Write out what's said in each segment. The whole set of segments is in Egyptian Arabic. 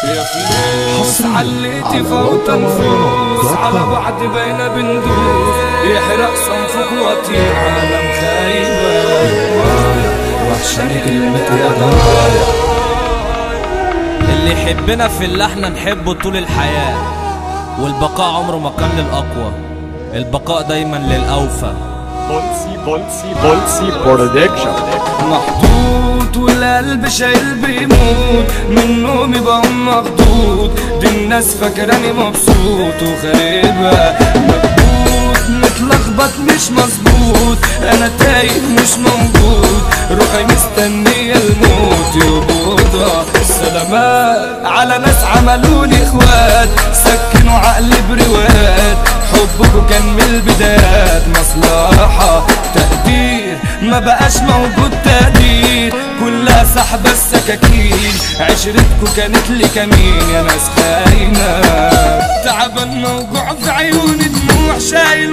يا فلوس حصرياً عليتي على فوت موقع نفوس مهرجانات على دوت بعض بين بندوس يحرق صنفك وطير عالم خايبة وحشاني كلمة يا ضنايا اللي يحبنا في اللي احنا نحبه طول الحياة والبقاء عمره ما كان للأقوى البقاء دايما للأوفى بولسي بولسي بولسي برودكشن محطوط والقلب شايل بيموت من نومي بقوم مخضوض دي الناس فاكراني مبسوط وغريبة مكبوت متلخبط مش مظبوط انا تايه مش موجود روحي مستنية الموت يقبضها السلامات على ناس عملوني اخوات سكنوا عقلي بروايات حبكوا كان من البدايات مصلحة تقدير ما بقاش موجود تقدير كلها سحبة السكاكين عشرتكوا كانت لي كمين يا ناس خاينة تعبان موجوع في عيوني دموع شايل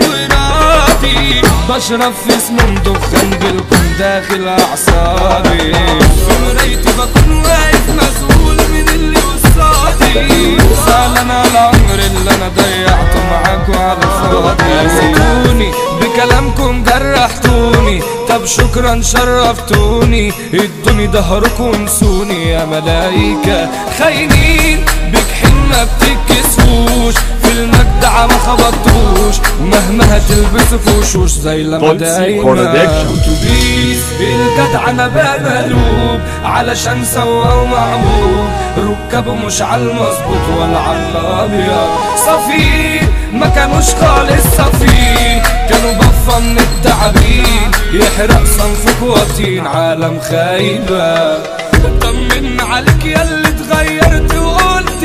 وراضي بشرب في اسم مدخن بالكم داخل اعصابي في مرايتي بكون واقف مسؤول من اللي قصادي زعلان على العمر اللي انا ضيعته معاكوا على الفاضي سيبوني بكلامكم جرحتوني طب شكرا شرفتوني ادوني ظهركم ونسوني يا ملايكة خاينين بجحيم ما بتتكسفوش في المجدع ما خبطوش مهما هتلبسوا في وشوش زي لما بولسي دايما برودكشن. اتوبيس الجدع انا بقى مقلوب علشان سوا ومعمول ركبه مش على المظبوط ولا على الابيض صفي ما كانوش خالص صفي كانوا بفة من التعبين يحرق صنفك وطين عالم خايبة طمن عليك يا اللي اتغيرت وقلت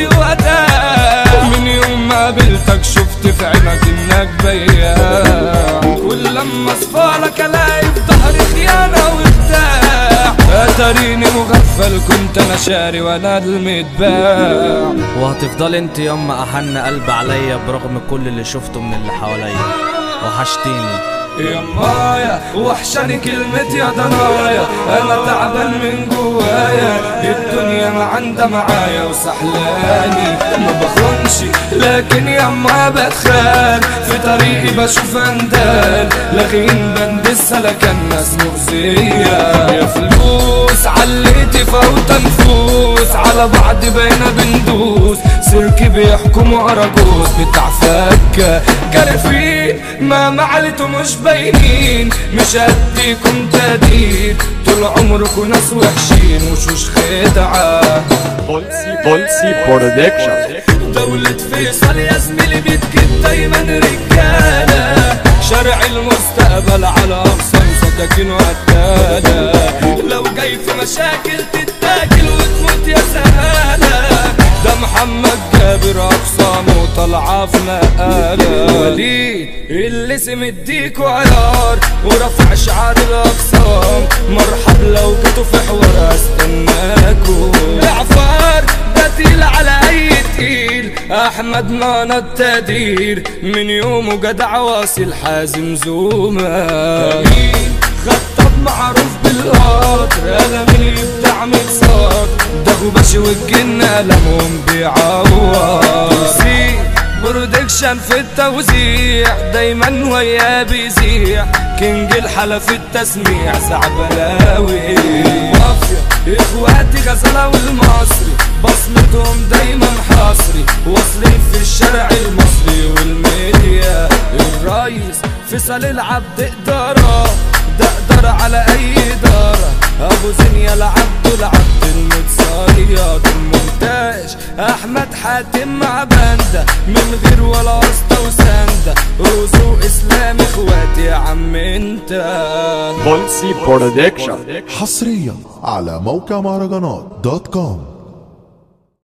وقتها من يوم ما قابلتك شفت في عينك انك بياع كل لما اصفالك الاقي في ظهري خيانة وبتاع اتريني مغفل كنت انا شاري وانا المتباع وهتفضل انت يما احن قلب عليا برغم كل اللي شفته من اللي حواليا وحشتيني يا مايا وحشاني كلمة يا ضنايا انا تعبان من جوايا الدنيا ما عندها معايا وسحلاني ما بخونش لكن يا ما بتخان في طريقي بشوف اندال لاغين بند السلكان ناس مؤذية يا فلوس عليتي فوت نفوس على بعض بينا بندوس سيرك بيحكموا اراجوز بتاع فكة كارفين ما معلتوا مش باينين مش هديكم تقدير طول عمركم ناس وحشين وشوش خدعة بولسي بولسي برودكشن دولة فيصل يا زميلي بتجيب دايما رجالة شارع المستقبل على أقسام سكاكين وقتالة لو جاي في مشاكل تتاكل وتموت يا سهالة ده محمد جابر أقسامه طالعة في مقالة وليد اللي سمديكوا عيار ورفع شعار الأقسام مرحب لو جيتوا في حوار استناكوا جعفر ده تقيل على اي تقيل احمد مانا التقدير من يومه جدع واصل حازم زوما خطاب معروف بالقطر اغاني يبدع مكسار ده غباشي والجنة لمهم بيعور سي برودكشن في التوزيع دايما وياه بيزيع كينج الحلا في التسميع سعبلاوي مافيا اخواتي غزالة والمصري بصمتهم دايما حصري واصلين في الشارع المصري والميديا الريس فيصل العبد إدارة ده إدارة على أي إدارة أبو زين العبد العبد المتصيد المونتاج أحمد حاتم مع بندة من غير ولا واسطة وسندة رزق إسلام إخواتي يا عم أنت بولسي برودكشن حصريا على موقع مهرجانات دوت كوم